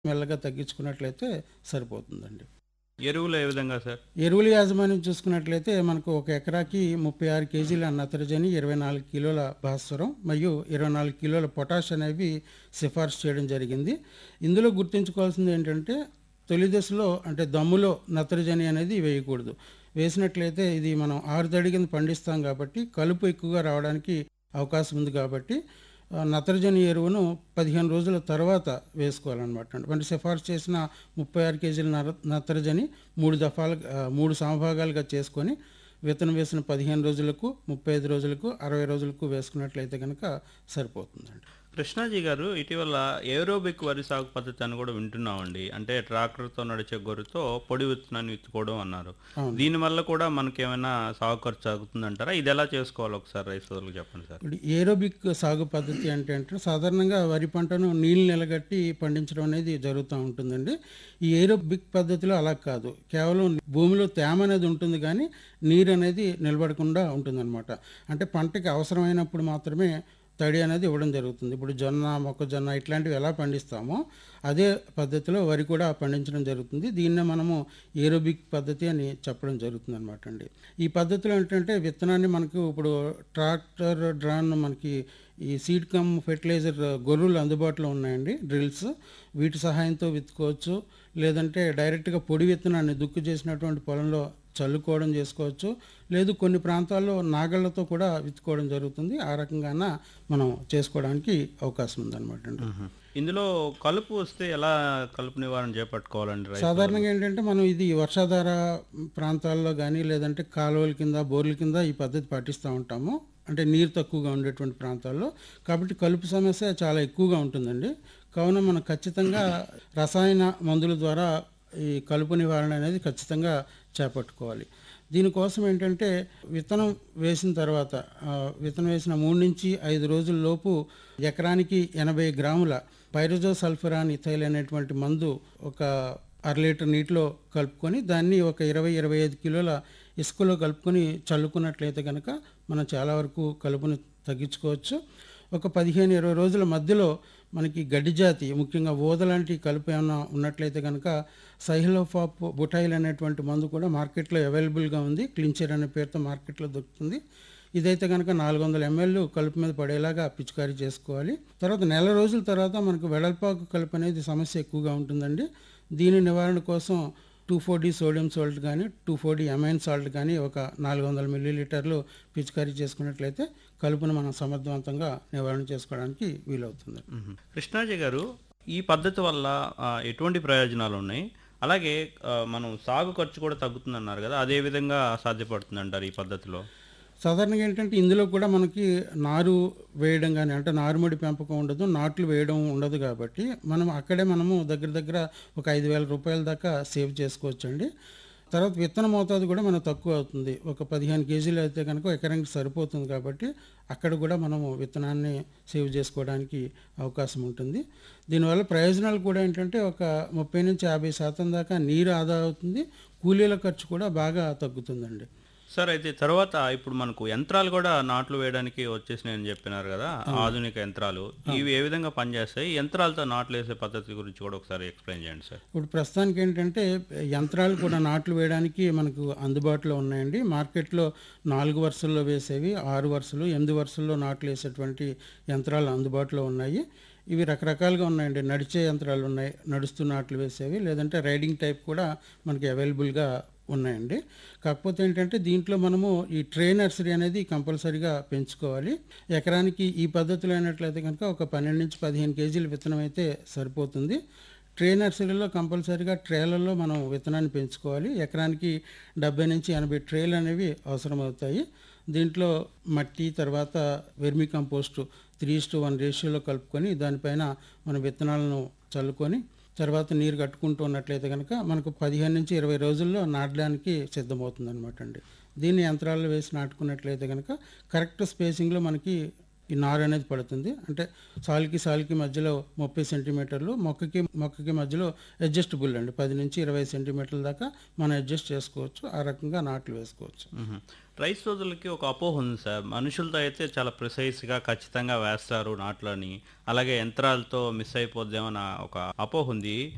మెల్లగా తగ్గించుకున్నట్లయితే సరిపోతుందండి ఎరువులు ఏ విధంగా సార్ ఎరువుల యాజమాన్యం చూసుకున్నట్లయితే మనకు ఒక ఎకరాకి ముప్పై ఆరు కేజీల నత్రజని ఇరవై నాలుగు కిలోల భాస్వరం మరియు ఇరవై నాలుగు కిలోల పొటాష్ అనేవి సిఫార్సు చేయడం జరిగింది ఇందులో గుర్తుంచుకోవాల్సింది ఏంటంటే తొలి దశలో అంటే దమ్ములో నత్రజని అనేది వేయకూడదు వేసినట్లయితే ఇది మనం ఆరు తడి కింద పండిస్తాం కాబట్టి కలుపు ఎక్కువగా రావడానికి అవకాశం ఉంది కాబట్టి ఆ, నత్రజని ఎరువును పదిహేను రోజుల తర్వాత వేసుకోవాలన్నమాట అంటే సిఫార్సు చేసిన ముప్పై ఆరు కేజీల నర నత్రజని మూడు దఫాలు ఆ, మూడు సమభాగాలుగా చేసుకొని విత్తనం వేసిన పదిహేను రోజులకు ముప్పై ఐదు రోజులకు అరవై రోజులకు వేసుకున్నట్లయితే కనుక సరిపోతుందండి కృష్ణాజీ గారు ఇటీవల ఏరోబిక్ వరి సాగు పద్ధతి అని కూడా వింటున్నామండి అంటే ట్రాక్టర్తో నడిచే గొర్రెతో పొడి విత్తనాన్ని విత్తుకోవడం అన్నారు అవును. దీనివల్ల కూడా మనకేమైనా సాగు ఖర్చు ఆగుతుందంటారా ఇది ఎలా చేసుకోవాలి ఒకసారి రైతు సోదరులకు చెప్పండి సార్ ఇప్పుడు ఏరోబిక్ సాగు పద్ధతి అంటే అంటే సాధారణంగా వరి పంటను నీళ్ళు నిలగట్టి పండించడం అనేది జరుగుతూ ఉంటుందండి ఈ ఏరోబిక్ పద్ధతిలో అలా కాదు కేవలం భూమిలో తేమ అనేది ఉంటుంది కానీ నీరు అనేది నిలబడకుండా ఉంటుందన్నమాట అంటే పంటకి అవసరమైనప్పుడు మాత్రమే తడి అనేది ఇవ్వడం జరుగుతుంది ఇప్పుడు జొన్న మొక్కజొన్న ఇట్లాంటివి ఎలా పండిస్తామో అదే పద్ధతిలో వరి కూడా పండించడం జరుగుతుంది దీన్నే మనము ఏరోబిక్ పద్ధతి అని చెప్పడం జరుగుతుంది అనమాట అండి ఈ పద్ధతిలో ఏంటంటే విత్తనాన్ని మనకు ఇప్పుడు ట్రాక్టర్ డ్రాన్ మనకి ఈ సీడ్ కమ్ ఫెర్టిలైజర్ గొర్రెలు అందుబాటులో ఉన్నాయండి డ్రిల్స్ వీటి సహాయంతో విత్తుకోవచ్చు లేదంటే డైరెక్ట్గా పొడి విత్తనాన్ని దుక్కు చేసినటువంటి పొలంలో చల్లుకోవడం చేసుకోవచ్చు లేదు కొన్ని ప్రాంతాల్లో నాగళ్లతో కూడా విత్తుకోవడం జరుగుతుంది ఆ రకంగాన మనం చేసుకోవడానికి అవకాశం ఉందన్నమాట అండి ఇందులో కలుపు వస్తే ఎలా కలుపు నివారణ చేపట్టుకోవాలండి రైతు సాధారణంగా ఏంటంటే మనం ఇది వర్షాధార ప్రాంతాల్లో కానీ లేదంటే కాలువల కింద బోర్ల కింద ఈ పద్ధతి పాటిస్తూ ఉంటాము అంటే నీరు తక్కువగా ఉండేటువంటి ప్రాంతాల్లో కాబట్టి కలుపు సమస్య చాలా ఎక్కువగా ఉంటుందండి కావున మనం ఖచ్చితంగా రసాయన మందుల ద్వారా ఈ కలుపు నివారణ అనేది ఖచ్చితంగా చేపట్టుకోవాలి దీనికోసం ఏంటంటే విత్తనం వేసిన తర్వాత ఆ, విత్తనం వేసిన మూడు నుంచి ఐదు రోజుల లోపు ఎకరానికి ఎనభై గ్రాముల పైరజో సల్ఫరాన్ ఇథైల్ అనేటువంటి మందు ఒక అర లీటర్ నీటిలో కలుపుకొని దాన్ని ఒక ఇరవై ఇరవై ఐదు కిలోల ఇసుకలో కలుపుకొని చల్లుకున్నట్లయితే కనుక మనం చాలా వరకు కలుపుని తగ్గించుకోవచ్చు ఒక పదిహేను ఇరవై రోజుల మధ్యలో మనకి గడ్డి జాతి ముఖ్యంగా ఊద లాంటి కలుపు ఏమైనా ఉన్నట్లయితే కనుక సైహలోఫాప్ బుటైల్ అనేటువంటి మందు కూడా మార్కెట్లో అవైలబుల్గా ఉంది క్లించర్ అనే పేరుతో మార్కెట్లో దొరుకుతుంది ఇదైతే కనుక నాలుగు వందల ఎంఎల్ కలుపు మీద పడేలాగా పిచికారీ చేసుకోవాలి తర్వాత నెల రోజుల తర్వాత మనకు వెడల్పాకు కలుపు అనేది సమస్య ఎక్కువగా ఉంటుందండి దీని నివారణ కోసం two four D sodium salt కానీ two four D amine salt కానీ ఒక నాలుగు వందల మిల్లీలీటర్లు పిచికారీ చేసుకున్నట్లయితే కలుపును మనం సమర్థవంతంగా నివారణ చేసుకోవడానికి వీలవుతుంది మ్మ్. కృష్ణాజీ గారు ఈ పద్ధతి వల్ల ఆ, ఎటువంటి ప్రయోజనాలు ఉన్నాయి అలాగే ఆ, మనం సాగు ఖర్చు కూడా తగ్గుతుందన్నారు కదా అదే విధంగా సాధ్యపడుతుంది అంటారు ఈ పద్ధతిలో సాధారణంగా ఏంటంటే ఇందులో కూడా మనకి నారు వేయడం కానీ అంటే నారుమడి పెంపకం ఉండదు నాట్లు వేయడం ఉండదు కాబట్టి మనం అక్కడే మనము దగ్గర దగ్గర ఒక ఐదు వేల రూపాయల దాకా సేవ్ చేసుకోవచ్చు అండి తర్వాత విత్తన మోతాదు కూడా మనకు తక్కువ అవుతుంది ఒక పదిహేను కేజీలు అయితే కనుక ఎకరానికి సరిపోతుంది కాబట్టి అక్కడ కూడా మనము విత్తనాన్ని సేవ్ చేసుకోవడానికి అవకాశం ఉంటుంది దీనివల్ల ప్రయోజనాలు కూడా ఏంటంటే ఒక ముప్పై నుంచి యాభై శాతం దాకా నీరు ఆదా అవుతుంది కూలీల ఖర్చు కూడా బాగా తగ్గుతుందండి సార్ అయితే తర్వాత ఇప్పుడు మనకు యంత్రాలు కూడా నాట్లు వేయడానికి వచ్చేసినాయని చెప్పినారు కదా ఆధునిక యంత్రాలు ఇవి ఏ విధంగా పనిచేస్తాయి యంత్రాలతో నాట్లు వేసే పద్ధతి గురించి కూడా ఒకసారి ఎక్స్ప్లెయిన్ చేయండి సార్ ఇప్పుడు ప్రస్తుతానికి ఏంటంటే యంత్రాలు కూడా నాట్లు వేయడానికి మనకు అందుబాటులో ఉన్నాయండి మార్కెట్లో నాలుగు వరుసల్లో వేసేవి ఆరు వరుసలు ఎనిమిది వరుసల్లో నాట్లు వేసేటువంటి యంత్రాలు అందుబాటులో ఉన్నాయి ఇవి రకరకాలుగా ఉన్నాయండి నడిచే యంత్రాలు ఉన్నాయి నడుస్తూ నాట్లు వేసేవి లేదంటే రైడింగ్ టైప్ కూడా మనకి అవైలబుల్గా ఉన్నాయండి కాకపోతే ఏంటంటే దీంట్లో మనము ఈ ట్రే నర్సరీ అనేది కంపల్సరీగా పెంచుకోవాలి ఎకరానికి ఈ పద్ధతిలో అయినట్లయితే కనుక ఒక పన్నెండు నుంచి పదిహేను కేజీల విత్తనం అయితే సరిపోతుంది ట్రే నర్సరీలో కంపల్సరీగా ట్రేలలో మనం విత్తనాన్ని పెంచుకోవాలి ఎకరానికి డెబ్బై నుంచి ఎనభై ట్రేలు అనేవి అవసరమవుతాయి దీంట్లో మట్టి తర్వాత vermicompost three to one రేషియోలో కలుపుకొని దానిపైన మన విత్తనాలను చల్లుకొని తర్వాత నీరు కట్టుకుంటూ ఉన్నట్లయితే కనుక మనకు పదిహేను నుంచి ఇరవై రోజుల్లో నాటడానికి సిద్ధమవుతుంది అనమాట అండి దీన్ని యంత్రాల్లో వేసి నాటుకున్నట్లయితే కనుక కరెక్ట్ స్పేసింగ్లో మనకి ఈ నారు అనేది పడుతుంది అంటే సాలుకి సాలుకి మధ్యలో ముప్పై సెంటీమీటర్లు మొక్కకి మొక్కకి మధ్యలో అడ్జస్టబుల్ అండి పది నుంచి ఇరవై సెంటీమీటర్ల దాకా మనం అడ్జస్ట్ చేసుకోవచ్చు ఆ రకంగా నాట్లు వేసుకోవచ్చు మ్మ్. రైతు సోదరులకి ఒక అపోహ ఉంది సార్ మనుషులతో అయితే చాలా ప్రిసైజ్గా ఖచ్చితంగా వేస్తారు నాట్లని అలాగే యంత్రాలతో మిస్ అయిపోద్దేమన్న ఒక అపోహ ఉంది